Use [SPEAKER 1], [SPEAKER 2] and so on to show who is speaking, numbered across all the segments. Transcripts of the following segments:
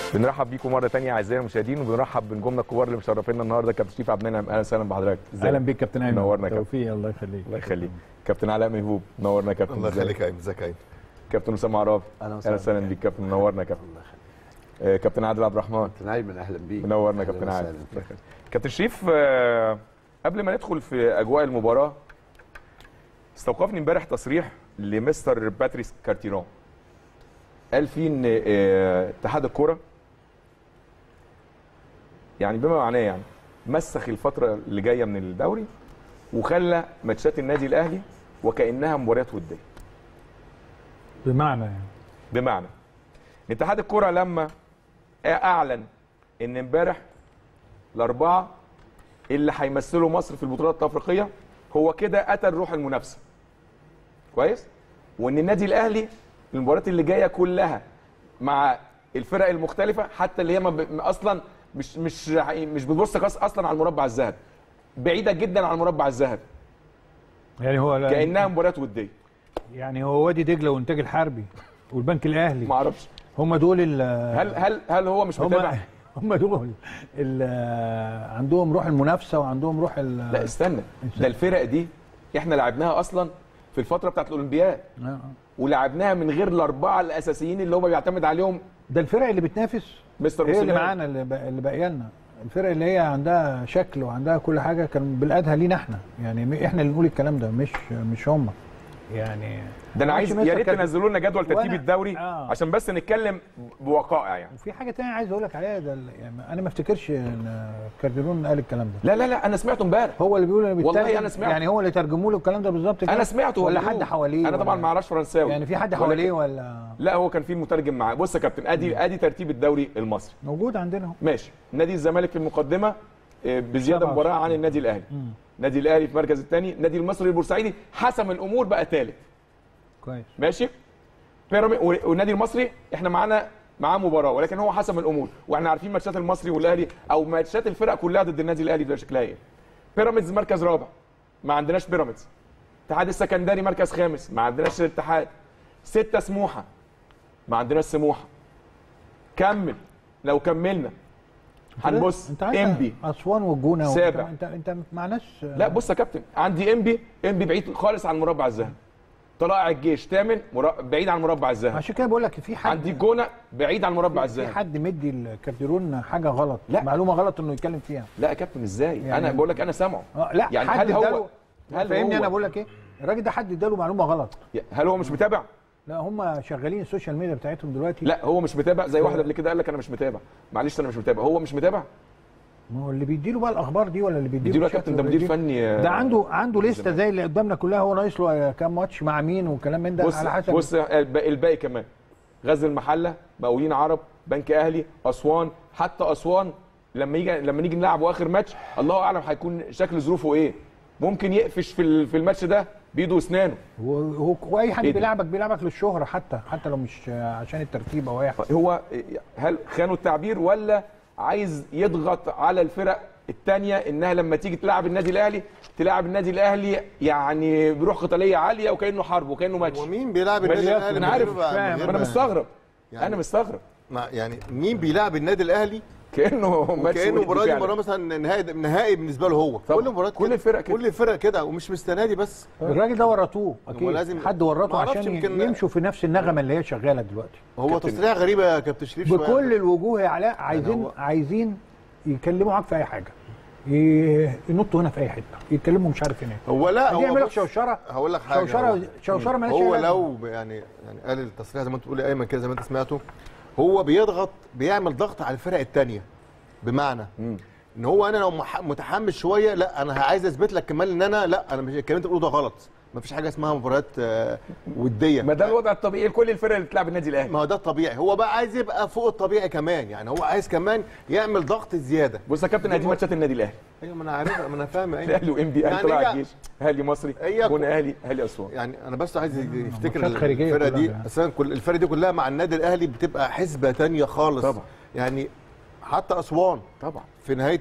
[SPEAKER 1] بنرحب بيكم مره ثانيه اعزائي المشاهدين وبنرحب بنجومنا الكبار اللي مشرفينا النهارده كابتن شريف عبد المنعم اهلا وسهلا بحضرتك ازيك
[SPEAKER 2] اهلا بيك كابتن ايمن
[SPEAKER 1] نورنا يا كابتن.
[SPEAKER 2] توفيق الله يخليك
[SPEAKER 1] الله يخليك كابتن علاء ميهوب نورنا يا كابتن
[SPEAKER 3] الله
[SPEAKER 1] إزيك؟
[SPEAKER 3] يخليك يا ايمن ازيك يا ايمن
[SPEAKER 1] كابتن اسامه عرابي
[SPEAKER 4] اهلا
[SPEAKER 1] اهلا وسهلا بيك كابتن منورنا يا كابتن
[SPEAKER 4] الله يخليك
[SPEAKER 1] آه، كابتن عادل عبد الرحمن
[SPEAKER 4] كابتن ايمن اهلا بيك
[SPEAKER 1] منورنا يا
[SPEAKER 4] أهلاً
[SPEAKER 1] كابتن عادل
[SPEAKER 4] وسهلاً.
[SPEAKER 1] الله يخليك. كابتن شريف آه، قبل ما ندخل في اجواء المباراه استوقفني امبارح تصريح لمستر باتريس كارتيرون قال فيه ان آه، اتحاد الكوره يعني بما معناه يعني مسخ الفتره اللي جايه من الدوري وخلى ماتشات النادي الاهلي وكانها مباريات وديه
[SPEAKER 2] بمعنى يعني
[SPEAKER 1] بمعنى إن اتحاد الكره لما اعلن ان امبارح الاربعه اللي هيمثلوا مصر في البطولات الافريقيه هو كده قتل روح المنافسه كويس وان النادي الاهلي المباريات اللي جايه كلها مع الفرق المختلفه حتى اللي هي ما ب... اصلا مش مش مش بتبص كاس اصلا على المربع الذهبي بعيده جدا عن المربع الذهبي
[SPEAKER 2] يعني هو لا
[SPEAKER 1] كانها مباريات وديه
[SPEAKER 2] يعني هو وادي دجله والانتاج الحربي والبنك الاهلي
[SPEAKER 1] ما اعرفش
[SPEAKER 2] هم دول ال
[SPEAKER 1] هل هل هل هو مش متابع
[SPEAKER 2] هم هم دول ال عندهم روح المنافسه وعندهم روح ال
[SPEAKER 1] لا استنى ده الفرق دي احنا لعبناها اصلا في الفتره بتاعت الاولمبياد
[SPEAKER 2] آه.
[SPEAKER 1] ولعبناها من غير الاربعه الاساسيين اللي هو بيعتمد عليهم
[SPEAKER 2] ده الفرق اللي بتنافس
[SPEAKER 1] مستر
[SPEAKER 2] هي اللي
[SPEAKER 1] موسيماني.
[SPEAKER 2] معانا اللي, بق- اللي باقيه لنا الفرق اللي هي عندها شكل وعندها كل حاجه كان بالادهى لينا احنا يعني م- احنا اللي نقول الكلام ده مش مش هم يعني
[SPEAKER 1] ده انا عايز
[SPEAKER 2] معلش
[SPEAKER 1] يا
[SPEAKER 2] مستر
[SPEAKER 1] ريت
[SPEAKER 2] كان-
[SPEAKER 1] تنزلوا لنا جدول ترتيب
[SPEAKER 2] وأنا-
[SPEAKER 1] الدوري
[SPEAKER 2] آه.
[SPEAKER 1] عشان بس نتكلم بوقائع يعني
[SPEAKER 2] وفي حاجه تانية عايز اقول لك عليها ده ال- يعني انا ما افتكرش ان كارديرون قال الكلام ده
[SPEAKER 1] لا لا لا انا سمعته امبارح
[SPEAKER 2] هو اللي بيقول انا
[SPEAKER 1] والله
[SPEAKER 2] بيترجم-
[SPEAKER 1] أنا سمعت.
[SPEAKER 2] يعني هو اللي ترجموا له الكلام ده بالظبط كده
[SPEAKER 1] انا سمعته
[SPEAKER 2] ولا
[SPEAKER 1] هو
[SPEAKER 2] حد
[SPEAKER 1] بيقول.
[SPEAKER 2] حواليه
[SPEAKER 1] انا طبعا
[SPEAKER 2] ولا-
[SPEAKER 1] ما اعرفش فرنساوي
[SPEAKER 2] يعني في حد
[SPEAKER 1] ولكن-
[SPEAKER 2] حواليه ولا
[SPEAKER 1] لا هو كان في مترجم معاه بص يا كابتن ادي ادي ترتيب الدوري المصري
[SPEAKER 2] موجود عندنا اهو
[SPEAKER 1] ماشي نادي الزمالك في المقدمه آه، بزياده
[SPEAKER 2] سبعة
[SPEAKER 1] مباراه عن
[SPEAKER 2] وستين.
[SPEAKER 1] النادي الاهلي نادي الاهلي في المركز الثاني نادي المصري البورسعيدي حسم الامور بقى ثالث
[SPEAKER 2] كويس
[SPEAKER 1] ماشي بيراميد والنادي المصري احنا معانا معاه مباراه ولكن هو حسم الامور واحنا عارفين ماتشات المصري والاهلي او ماتشات الفرق كلها ضد النادي الاهلي ده شكلها ايه بيراميدز مركز رابع ما عندناش بيراميدز اتحاد السكندري مركز خامس ما عندناش الاتحاد ستة سموحه ما عندناش سموحه كمل لو كملنا هنبص
[SPEAKER 2] انت عارف
[SPEAKER 1] انبي
[SPEAKER 2] اسوان والجونه
[SPEAKER 1] سابع.
[SPEAKER 2] انت انت انت معناش
[SPEAKER 1] لا بص يا كابتن عندي انبي انبي بعيد خالص عن المربع الذهبي طلائع الجيش ثامن مرا- بعيد عن المربع الذهبي
[SPEAKER 2] عشان كده بقول لك في حد
[SPEAKER 1] عندي الجونه بعيد عن المربع
[SPEAKER 2] في
[SPEAKER 1] الذهبي
[SPEAKER 2] حد مدي الكارديرون حاجه غلط
[SPEAKER 1] لا.
[SPEAKER 2] معلومه غلط انه يتكلم فيها
[SPEAKER 1] لا يا كابتن ازاي
[SPEAKER 2] يعني-
[SPEAKER 1] انا بقول لك انا سامعه
[SPEAKER 2] آه، لا
[SPEAKER 1] يعني
[SPEAKER 2] حد
[SPEAKER 1] هل هو
[SPEAKER 2] اداله
[SPEAKER 1] هل
[SPEAKER 2] فاهمني
[SPEAKER 1] هو
[SPEAKER 2] انا بقول لك ايه الراجل ده حد اداله معلومه غلط
[SPEAKER 1] هل هو مش متابع
[SPEAKER 2] لا هم شغالين السوشيال ميديا بتاعتهم دلوقتي
[SPEAKER 1] لا هو مش متابع زي واحد قبل كده قال لك انا مش متابع معلش انا مش متابع هو مش متابع
[SPEAKER 2] ما هو اللي بيديله بقى الاخبار دي ولا اللي بيديله
[SPEAKER 1] بيديله يا
[SPEAKER 2] الشكل
[SPEAKER 1] كابتن ده
[SPEAKER 2] ولا
[SPEAKER 1] مدير
[SPEAKER 2] بيديله-
[SPEAKER 1] فني آه،
[SPEAKER 2] ده عنده عنده لسته
[SPEAKER 1] الزمالك.
[SPEAKER 2] زي اللي قدامنا كلها هو ناقص له كام ماتش مع مين وكلام من ده
[SPEAKER 1] بص
[SPEAKER 2] على حسب
[SPEAKER 1] بص الباقي الباقي كمان غزل المحله مقاولين عرب بنك اهلي اسوان حتى اسوان لما يجي لما نيجي نلعبه اخر ماتش الله اعلم هيكون شكل ظروفه ايه ممكن يقفش في ال- في الماتش ده بايده واسنانه
[SPEAKER 2] هو هو واي حد
[SPEAKER 1] إيه ده؟
[SPEAKER 2] بيلعبك بيلعبك للشهره حتى حتى لو مش عشان الترتيب او اي حاجه
[SPEAKER 1] هو هل خانوا التعبير ولا عايز يضغط على الفرق الثانيه انها لما تيجي تلعب النادي الاهلي تلعب النادي الاهلي يعني بروح قتاليه عاليه وكانه حرب وكانه ماتش
[SPEAKER 3] ومين بيلعب النادي
[SPEAKER 1] مليار.
[SPEAKER 3] الاهلي
[SPEAKER 1] انا
[SPEAKER 3] من
[SPEAKER 1] عارف
[SPEAKER 3] غير بقى- من
[SPEAKER 2] فاهم.
[SPEAKER 3] غير
[SPEAKER 1] ما انا
[SPEAKER 3] ما-
[SPEAKER 1] مستغرب
[SPEAKER 3] يعني-
[SPEAKER 1] انا مستغرب
[SPEAKER 3] ما- يعني مين بيلعب النادي الاهلي
[SPEAKER 1] كانه ماتش
[SPEAKER 3] وكانه
[SPEAKER 1] ودي
[SPEAKER 3] المباراه دي
[SPEAKER 1] فعلا.
[SPEAKER 3] مباراه مثلا نهائي نهائي بالنسبه له هو
[SPEAKER 1] طبعا.
[SPEAKER 3] كل مباراه
[SPEAKER 1] كل الفرق كده.
[SPEAKER 3] كل الفرق كده ومش السنه دي بس
[SPEAKER 2] الراجل ده ورطوه
[SPEAKER 3] هو
[SPEAKER 2] اكيد
[SPEAKER 3] لازم-
[SPEAKER 2] حد ورطه
[SPEAKER 3] ما أعرفش
[SPEAKER 2] عشان
[SPEAKER 3] يمكن-
[SPEAKER 2] يمشوا في نفس النغمه اللي هي شغاله دلوقتي
[SPEAKER 3] هو
[SPEAKER 1] كابتن.
[SPEAKER 3] تصريح غريبه يا كابتن شريف شوية.
[SPEAKER 2] بكل الوجوه يا علاء عايزين
[SPEAKER 3] هو-
[SPEAKER 2] عايزين يكلموا معاك في اي حاجه ي- ينطوا هنا في اي حته يتكلموا مش عارف هنا
[SPEAKER 3] هو لا
[SPEAKER 2] دي
[SPEAKER 3] هو
[SPEAKER 2] يعمل لك
[SPEAKER 3] بص،
[SPEAKER 2] شوشره
[SPEAKER 3] هقول لك حاجه
[SPEAKER 2] شوشره
[SPEAKER 3] هو-
[SPEAKER 2] شوشره مالهاش
[SPEAKER 3] هو
[SPEAKER 2] أي لازمة.
[SPEAKER 3] لو يعني يعني قال التصريح زي ما انت بتقول يا ايمن كده زي ما انت سمعته هو بيضغط بيعمل ضغط على الفرق الثانيه بمعنى ان هو انا لو مح- متحمس شويه لا انا عايز اثبت لك كمان ان انا لا انا مش الكلام اللي انت بتقوله ده غلط ما فيش حاجه اسمها مباريات آه، وديه
[SPEAKER 1] ما ده الوضع الطبيعي لكل الفرق اللي بتلعب النادي الاهلي
[SPEAKER 3] ما هو ده الطبيعي هو بقى عايز يبقى فوق الطبيعي كمان يعني هو عايز كمان يعمل ضغط زياده
[SPEAKER 1] بص يا كابتن ادي ماتشات النادي الاهلي
[SPEAKER 3] ايوه ما انا عارف ما انا فاهم يا
[SPEAKER 1] الاهلي وام بي اهلي
[SPEAKER 3] يعني
[SPEAKER 1] طلع
[SPEAKER 3] هي-
[SPEAKER 1] الجيش اهلي مصري
[SPEAKER 3] هي-
[SPEAKER 1] جون اهلي اهلي اسوان
[SPEAKER 3] يعني انا بس عايز يفتكر
[SPEAKER 2] ماتشات خارجية
[SPEAKER 3] الفرقه
[SPEAKER 2] كلها
[SPEAKER 3] دي
[SPEAKER 2] يعني.
[SPEAKER 3] اساسا كل الفرقه دي كلها مع النادي الاهلي بتبقى حسبه تانية خالص
[SPEAKER 1] طبعا.
[SPEAKER 3] يعني حتى اسوان
[SPEAKER 1] طبعا
[SPEAKER 3] في نهايه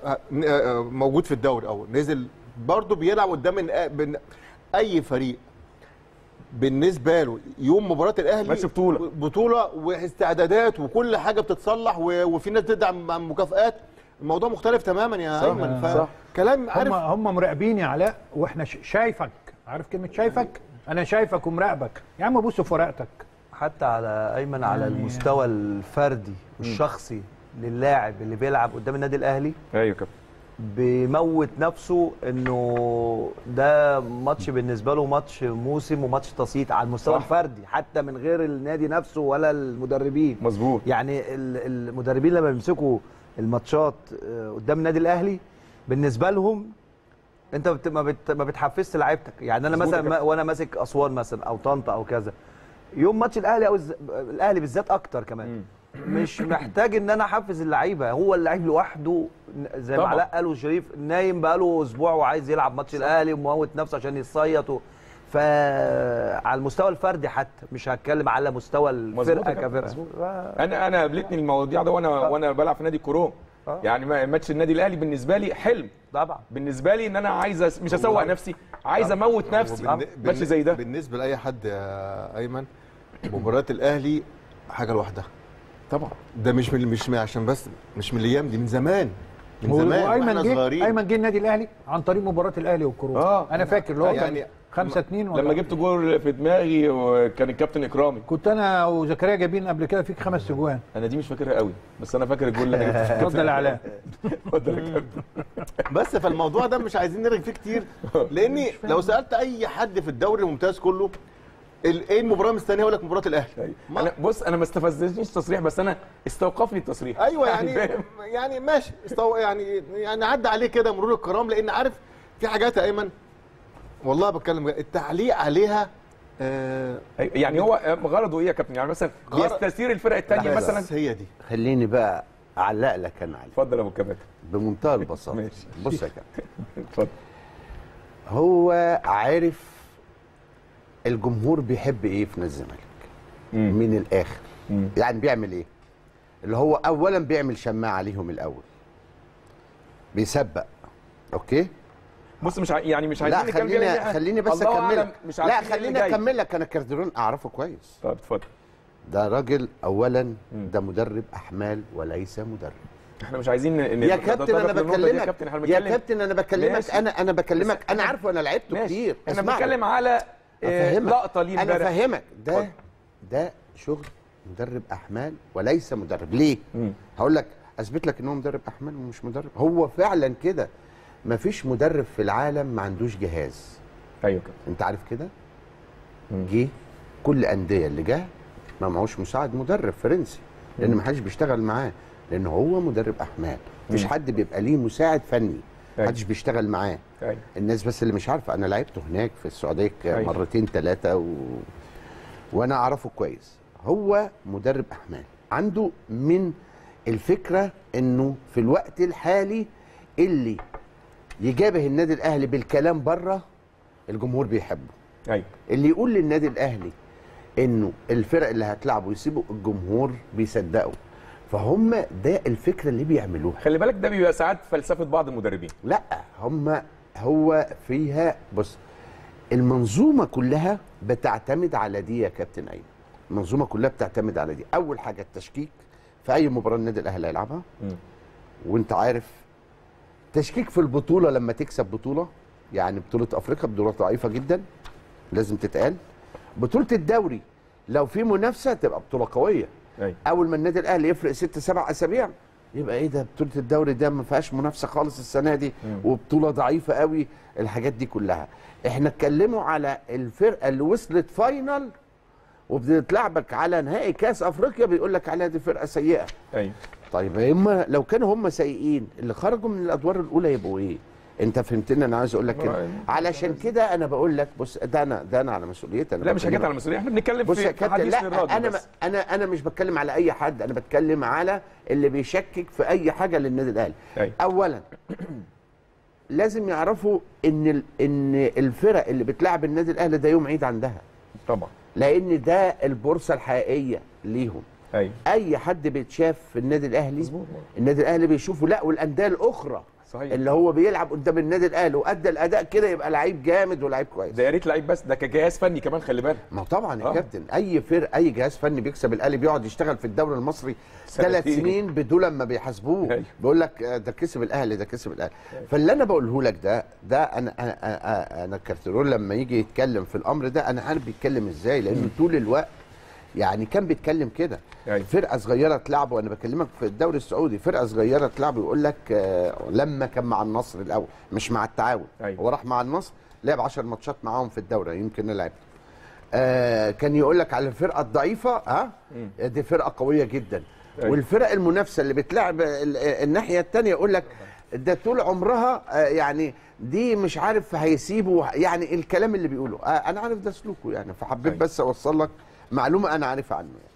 [SPEAKER 3] موجود في الدوري او نزل برضه بيلعب قدام من- من اي فريق بالنسبه له يوم مباراه الاهلي
[SPEAKER 1] ماتش بطولة.
[SPEAKER 3] بطوله واستعدادات وكل حاجه بتتصلح و- وفي ناس تدعم مع مكافآت الموضوع مختلف تماما يا
[SPEAKER 1] صح،
[SPEAKER 3] ايمن
[SPEAKER 1] صح.
[SPEAKER 3] فكلام
[SPEAKER 2] هم
[SPEAKER 3] عارف
[SPEAKER 2] هم مراقبين يا علاء واحنا ش- شايفك عارف كلمه شايفك انا شايفك ومراقبك يا عم بص في ورقتك
[SPEAKER 4] حتى على ايمن على
[SPEAKER 2] يعني-
[SPEAKER 4] المستوى الفردي والشخصي للاعب اللي بيلعب قدام النادي الاهلي
[SPEAKER 1] ايوه يا كابتن
[SPEAKER 4] بيموت نفسه انه ده ماتش بالنسبه له ماتش موسم وماتش تصيت على المستوى
[SPEAKER 1] صح.
[SPEAKER 4] الفردي حتى من غير النادي نفسه ولا المدربين
[SPEAKER 1] مظبوط
[SPEAKER 4] يعني ال- المدربين لما بيمسكوا الماتشات آه، قدام النادي الاهلي بالنسبه لهم انت بت ما, بت ما بتحفزش لعيبتك يعني انا
[SPEAKER 1] مظبوط
[SPEAKER 4] مثلا
[SPEAKER 1] يا
[SPEAKER 4] ما وانا ماسك اسوان مثلا او طنطا او كذا يوم ماتش الاهلي او الز... الاهلي بالذات اكتر كمان مش محتاج ان انا احفز اللعيبه هو اللعيب لوحده زي ما
[SPEAKER 1] طبعا.
[SPEAKER 4] علاء قالوا شريف نايم بقاله اسبوع وعايز يلعب ماتش الاهلي وموت نفسه عشان يصيط و... فعلى المستوى الفردي حتى مش هتكلم على مستوى
[SPEAKER 1] مظبوط
[SPEAKER 4] الفرقه
[SPEAKER 1] يا كابتن،
[SPEAKER 4] كفرقه
[SPEAKER 1] مظبوط.
[SPEAKER 4] ف...
[SPEAKER 1] انا انا قابلتني المواضيع ده وانا وانا بلعب في نادي الكوروم
[SPEAKER 4] آه.
[SPEAKER 1] يعني ما- ماتش النادي الاهلي بالنسبه لي حلم
[SPEAKER 4] طبعا
[SPEAKER 1] بالنسبه لي ان انا عايز أس... مش اسوق نفسي عايز اموت نفسي
[SPEAKER 3] وبالن-
[SPEAKER 1] ماتش زي ده
[SPEAKER 3] بالنسبه لاي حد يا ايمن مباراه الاهلي حاجه لوحدها
[SPEAKER 1] طبعا
[SPEAKER 3] ده مش من مش من عشان بس مش من الايام دي من زمان من
[SPEAKER 2] و-
[SPEAKER 3] زمان
[SPEAKER 2] وايمن
[SPEAKER 3] واحنا
[SPEAKER 2] جه
[SPEAKER 3] صغيرين
[SPEAKER 2] ايمن جه النادي الاهلي عن طريق مباراه الاهلي والكروت
[SPEAKER 1] آه.
[SPEAKER 2] انا فاكر اللي هو
[SPEAKER 3] يعني
[SPEAKER 2] يعني 5 2 ولا
[SPEAKER 1] لما جبت جول في دماغي وكان الكابتن اكرامي
[SPEAKER 2] كنت انا وزكريا جايبين قبل كده فيك خمس اجوان
[SPEAKER 1] انا دي مش فاكرها قوي بس انا فاكر الجول اللي انا جبته في
[SPEAKER 2] اتفضل يا علاء
[SPEAKER 1] اتفضل يا كابتن
[SPEAKER 3] بس فالموضوع ده مش عايزين نرغي فيه كتير لاني لو سالت اي حد في الدوري الممتاز كله ال- ايه المباراه مستنيه يقول لك مباراه الاهلي ما-
[SPEAKER 1] انا بص انا ما استفزنيش تصريح بس انا استوقفني التصريح
[SPEAKER 3] ايوه يعني
[SPEAKER 1] فاهم؟
[SPEAKER 3] يعني ماشي استو يعني يعني عدى عليه كده مرور الكرام لان عارف في حاجات يا ايمن والله بتكلم بجد، التعليق عليها آه
[SPEAKER 1] أيوة، يعني هو غرضه ايه يا كابتن يعني مثلا
[SPEAKER 3] غرض-
[SPEAKER 1] يستثير الفرق الثانيه
[SPEAKER 3] بس
[SPEAKER 1] مثلا
[SPEAKER 3] هي دي
[SPEAKER 5] خليني بقى اعلق لك انا عليه
[SPEAKER 1] اتفضل يا ابو كباتن
[SPEAKER 5] بمنتهى البساطه
[SPEAKER 1] ماشي.
[SPEAKER 5] بص يا كابتن
[SPEAKER 1] اتفضل
[SPEAKER 5] هو عارف الجمهور بيحب ايه في نادي الزمالك
[SPEAKER 1] مم.
[SPEAKER 5] من الاخر
[SPEAKER 1] مم.
[SPEAKER 5] يعني بيعمل ايه اللي هو اولا بيعمل شماعه عليهم الاول بيسبق اوكي
[SPEAKER 1] بص مش ع... يعني مش عايزين
[SPEAKER 5] لا
[SPEAKER 1] نتكلم فيها
[SPEAKER 5] خليني
[SPEAKER 1] لأن إحنا
[SPEAKER 5] خليني بس
[SPEAKER 1] الله
[SPEAKER 5] اكمل
[SPEAKER 1] أعلم مش
[SPEAKER 5] لا
[SPEAKER 1] عارفين إيه اللي
[SPEAKER 5] خليني
[SPEAKER 1] جاي.
[SPEAKER 5] اكمل لك انا كارديرون اعرفه كويس
[SPEAKER 1] طب اتفضل
[SPEAKER 5] ده راجل اولا
[SPEAKER 1] مم.
[SPEAKER 5] ده مدرب احمال وليس مدرب
[SPEAKER 1] احنا مش عايزين ن...
[SPEAKER 5] يا
[SPEAKER 1] نتطرق
[SPEAKER 5] كابتن انا
[SPEAKER 1] للنقطة دي يا
[SPEAKER 5] بكلمك
[SPEAKER 1] كابتن احنا
[SPEAKER 5] يا
[SPEAKER 1] بنتكلم
[SPEAKER 5] كابتن انا بكلمك
[SPEAKER 1] ماشي.
[SPEAKER 5] انا انا بكلمك
[SPEAKER 1] بس
[SPEAKER 5] انا
[SPEAKER 1] إحنا-
[SPEAKER 5] عارفه انا لعبته
[SPEAKER 1] ماشي
[SPEAKER 5] كتير
[SPEAKER 1] احنا
[SPEAKER 5] اسمعني.
[SPEAKER 1] بنتكلم على آه،
[SPEAKER 5] افهمك
[SPEAKER 1] لقطه ليه
[SPEAKER 5] انا
[SPEAKER 1] امبارح
[SPEAKER 5] افهمك ده
[SPEAKER 1] اتفضل.
[SPEAKER 5] ده شغل مدرب احمال وليس مدرب ليه
[SPEAKER 1] مم.
[SPEAKER 5] هقول لك اثبت لك ان هو مدرب احمال ومش مدرب هو فعلا كده مفيش مدرب في العالم ما عندوش جهاز
[SPEAKER 1] ايوه كابتن
[SPEAKER 5] انت عارف كده
[SPEAKER 1] مم.
[SPEAKER 5] جه كل الانديه اللي جه ما معهوش مساعد مدرب فرنسي لان ما حدش بيشتغل معاه لان هو مدرب احمال مفيش
[SPEAKER 1] مم.
[SPEAKER 5] حد بيبقى ليه مساعد فني
[SPEAKER 1] أيوة.
[SPEAKER 5] محدش بيشتغل معاه
[SPEAKER 1] ايوه
[SPEAKER 5] الناس بس اللي مش عارفه انا لعبته هناك في السعوديه
[SPEAKER 1] أيوة.
[SPEAKER 5] مرتين ثلاثه و... وانا اعرفه كويس هو مدرب احمال عنده من الفكره انه في الوقت الحالي اللي يجابه النادي الاهلي بالكلام بره الجمهور بيحبه
[SPEAKER 1] ايوه
[SPEAKER 5] اللي يقول للنادي الاهلي انه الفرق اللي هتلعبه يسيبوا الجمهور بيصدقوا فهم ده الفكره اللي بيعملوها
[SPEAKER 1] خلي بالك ده بيبقى ساعات فلسفه بعض المدربين
[SPEAKER 5] لا هم هو فيها بص المنظومه كلها بتعتمد على دي يا كابتن ايمن المنظومه كلها بتعتمد على دي اول حاجه التشكيك في اي مباراه النادي الاهلي هيلعبها
[SPEAKER 1] مم.
[SPEAKER 5] وانت عارف تشكيك في البطوله لما تكسب بطوله يعني بطوله افريقيا بطوله ضعيفه جدا لازم تتقال بطوله الدوري لو في منافسه تبقى بطوله قويه
[SPEAKER 1] ايوه
[SPEAKER 5] اول ما النادي الاهلي يفرق ست سبع اسابيع يبقى ايه ده بطوله الدوري ده ما فيهاش منافسه خالص السنه دي
[SPEAKER 1] مم.
[SPEAKER 5] وبطوله ضعيفه قوي الحاجات دي كلها احنا اتكلموا على الفرقه اللي وصلت فاينل وبتلعبك على نهائي كاس افريقيا بيقول لك عليها دي فرقه سيئه
[SPEAKER 1] ايوه
[SPEAKER 5] طيب هم لو كانوا هم سيئين اللي خرجوا من الادوار الاولى يبقوا ايه انت فهمتني انا عايز اقول لك كده علشان كده انا بقول لك بص ده انا ده انا على مسؤوليتي انا
[SPEAKER 1] لا مش حاجات
[SPEAKER 5] بكلمك.
[SPEAKER 1] على المسؤوليه احنا بنتكلم
[SPEAKER 5] بص يا
[SPEAKER 1] في في
[SPEAKER 5] كابتن
[SPEAKER 1] حديث
[SPEAKER 5] لا
[SPEAKER 1] للراجل
[SPEAKER 5] انا
[SPEAKER 1] بس.
[SPEAKER 5] انا انا مش بتكلم على اي حد انا بتكلم على اللي بيشكك في اي حاجه للنادي الاهلي
[SPEAKER 1] أيوة.
[SPEAKER 5] اولا لازم يعرفوا ان ال- ان الفرق اللي بتلعب النادي الاهلي ده يوم عيد عندها
[SPEAKER 1] طبعا
[SPEAKER 5] لان ده البورصه الحقيقيه ليهم
[SPEAKER 1] ايوه
[SPEAKER 5] اي حد بيتشاف في النادي الاهلي
[SPEAKER 1] مظبوط.
[SPEAKER 5] النادي الاهلي بيشوفه لا والانديه الاخرى
[SPEAKER 1] صحيح.
[SPEAKER 5] اللي هو بيلعب قدام النادي الاهلي وادى الاداء كده يبقى لعيب جامد ولعيب كويس
[SPEAKER 1] ده يا ريت لعيب بس ده كجهاز فني كمان خلي بالك
[SPEAKER 5] ما هو طبعا يا
[SPEAKER 1] آه.
[SPEAKER 5] كابتن اي فرق اي جهاز فني بيكسب الاهلي بيقعد يشتغل في الدوري المصري ثلاث
[SPEAKER 1] سنتين.
[SPEAKER 5] سنين بدون ما بيحاسبوه
[SPEAKER 1] أيوة.
[SPEAKER 5] بيقول لك آه، ده كسب الاهلي ده كسب الاهلي فاللي انا بقوله لك ده ده انا انا انا, أنا كارتيرون لما يجي يتكلم في الامر ده انا عارف بيتكلم ازاي لانه طول الوقت يعني كان بيتكلم كده
[SPEAKER 1] أيوة.
[SPEAKER 5] فرقه صغيره تلعب وانا بكلمك في الدوري السعودي فرقه صغيره تلعب يقول لك آه، لما كان مع النصر الاول مش مع التعاون
[SPEAKER 1] أيوة.
[SPEAKER 5] هو راح مع النصر لعب 10 ماتشات معاهم في الدوري يمكن أنا لعبت آه كان يقول لك على الفرقه الضعيفه ها دي فرقه قويه جدا
[SPEAKER 1] أيوة.
[SPEAKER 5] والفرق المنافسه اللي بتلعب ال- الناحيه الثانيه يقول لك ده طول عمرها آه يعني دي مش عارف هيسيبوا يعني الكلام اللي بيقوله آه انا عارف ده سلوكه يعني فحبيت
[SPEAKER 1] أيوة.
[SPEAKER 5] بس اوصل لك معلومه انا عارفها عنه يعني.